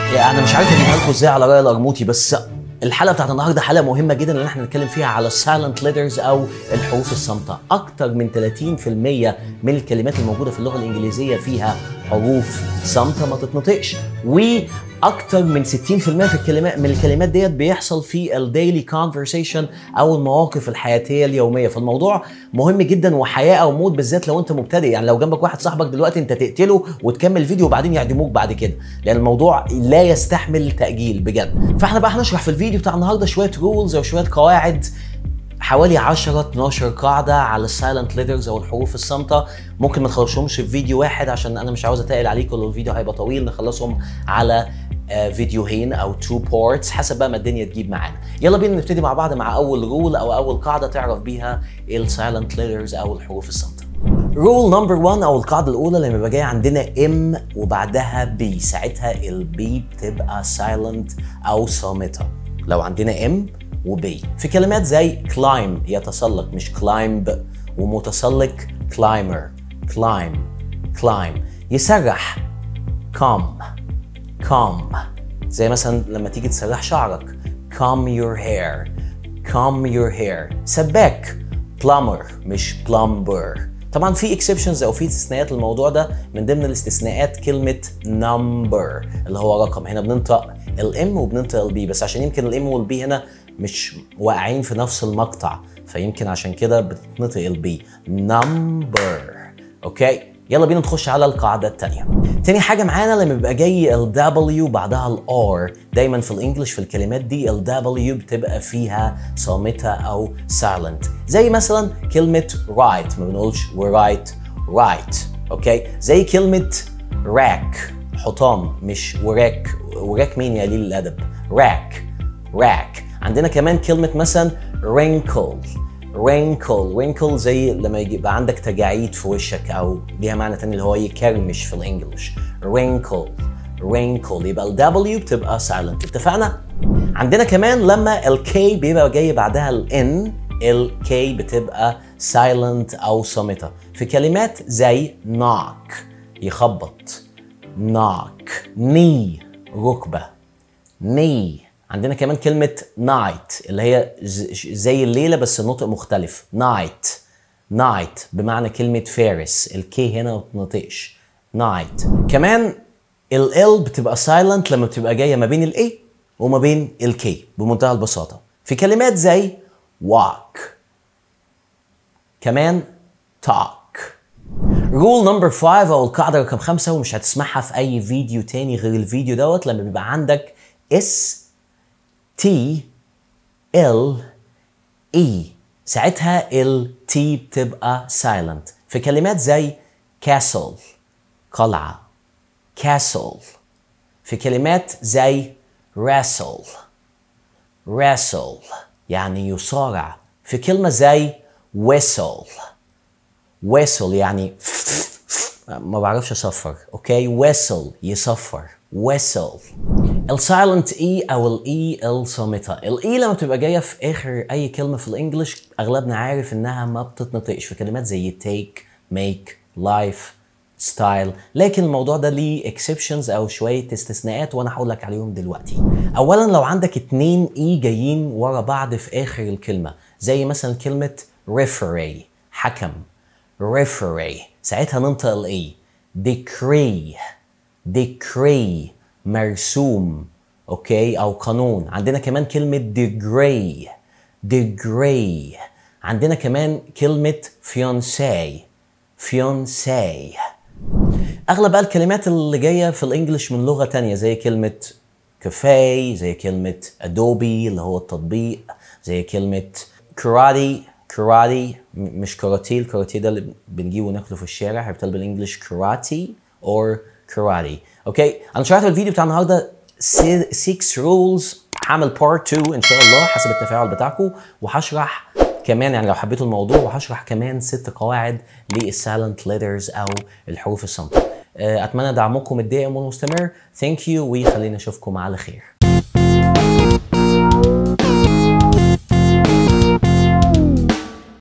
يعني انا مش عارف اجيبها لكم ازاي على راي القرموطي بس الحلقه بتاعت النهارده حلقه مهمه جدا لان احنا هنتكلم فيها على السايلنت ليترز او الحروف الصامته اكتر من 30% من الكلمات الموجوده في اللغه الانجليزيه فيها حروف صامته ما تتنطقش واكتر من 60% في الكلمات من الكلمات ديت بيحصل في الديلي كونفرسيشن او المواقف الحياتيه اليوميه فالموضوع مهم جدا وحياه او موت بالذات لو انت مبتدئ يعني لو جنبك واحد صاحبك دلوقتي انت تقتله وتكمل الفيديو وبعدين يعدموك بعد كده لان الموضوع لا يستحمل تاجيل بجد فاحنا بقى هنشرح في الفيديو بتاع النهارده شويه رولز او شويه قواعد حوالي 10 12 قاعده على السايلنت ليترز او الحروف الصامته ممكن ما نخلصهمش في فيديو واحد عشان انا مش عاوز اتقل عليكم لو الفيديو هيبقى طويل نخلصهم على آه، فيديوهين او تو بورتس حسب بقى ما الدنيا تجيب معانا يلا بينا نبتدي مع بعض مع اول رول او اول قاعده تعرف بيها السايلنت ليترز او الحروف الصامته رول نمبر 1 او القاعده الاولى لما يبقى جاي عندنا ام وبعدها بي ساعتها البي بتبقى سايلنت او صامته لو عندنا ام وبي في كلمات زي كلايم يتسلق مش كلايمب ومتسلق كلايمر كلايم كلايم يسرح كام كام زي مثلا لما تيجي تسرح شعرك comb your hair comb your hair سباك plumber مش plumber طبعا في اكسبشنز او في استثناءات للموضوع ده من ضمن الاستثناءات كلمه number اللي هو رقم هنا بننطق الام وبننطق البي بس عشان يمكن الام والبي هنا مش واقعين في نفس المقطع فيمكن عشان كده بتتنطق البي number اوكي يلا بينا نخش على القاعدة التانية. تاني حاجة معانا لما بيبقى جاي ال W بعدها ال R دايما في الانجليش في الكلمات دي ال W بتبقى فيها صامتة أو silent زي مثلا كلمة right ما بنقولش we write right اوكي زي كلمة rack حطام مش وراك وراك مين يا قليل الأدب rack rack عندنا كمان كلمة مثلا wrinkle wrinkle wrinkle زي لما يبقى عندك تجاعيد في وشك او ليها معنى تاني اللي هو يكرمش في الانجليش wrinkle wrinkle يبقى ال W بتبقى silent اتفقنا؟ عندنا كمان لما ال K بيبقى جاي بعدها ال N ال K بتبقى silent او صامتة في كلمات زي knock يخبط knock knee ركبة knee عندنا كمان كلمة night اللي هي ز- زي الليلة بس النطق مختلف night night بمعنى كلمة فارس الكي هنا ما بتنطقش night كمان ال L بتبقى silent لما بتبقى جاية ما بين ال A وما بين ال K بمنتهى البساطة في كلمات زي walk كمان talk رول نمبر 5 او القاعده رقم خمسة ومش هتسمعها في اي فيديو تاني غير الفيديو دوت لما بيبقى عندك اس تي ال اي ساعتها ال تي بتبقى سايلنت في كلمات زي كاسل قلعه كاسل في كلمات زي wrestle wrestle يعني يصارع في كلمه زي whistle whistle يعني ما بعرفش اصفر اوكي whistle يصفر whistle السايلنت اي او الاي الصامته الاي لما بتبقى جايه في اخر اي كلمه في الانجليش اغلبنا عارف انها ما بتتنطقش في كلمات زي take make life ستايل لكن الموضوع ده ليه اكسبشنز او شويه استثناءات وانا هقول لك عليهم دلوقتي اولا لو عندك اتنين اي جايين ورا بعض في اخر الكلمه زي مثلا كلمه referee حكم referee ساعتها ننطق الاي decree decree مرسوم اوكي او قانون عندنا كمان كلمه degree degree عندنا كمان كلمه fiancé fiancé اغلب بقى الكلمات اللي جايه في الانجليش من لغه تانية زي كلمه كافيه زي كلمه ادوبي اللي هو التطبيق زي كلمه كراتي كراتي م- مش كاراتيه الكاراتيه ده اللي بنجيبه وناكله في الشارع هيبتل بالانجلش كراتي اور كراتي اوكي انا شرحت في الفيديو بتاع النهارده 6 رولز هعمل بارت 2 ان شاء الله حسب التفاعل بتاعكم وهشرح كمان يعني لو حبيتوا الموضوع وهشرح كمان ست قواعد للسايلنت ليترز او الحروف الصامته آه، اتمنى دعمكم الدائم والمستمر ثانك يو وخلينا اشوفكم على خير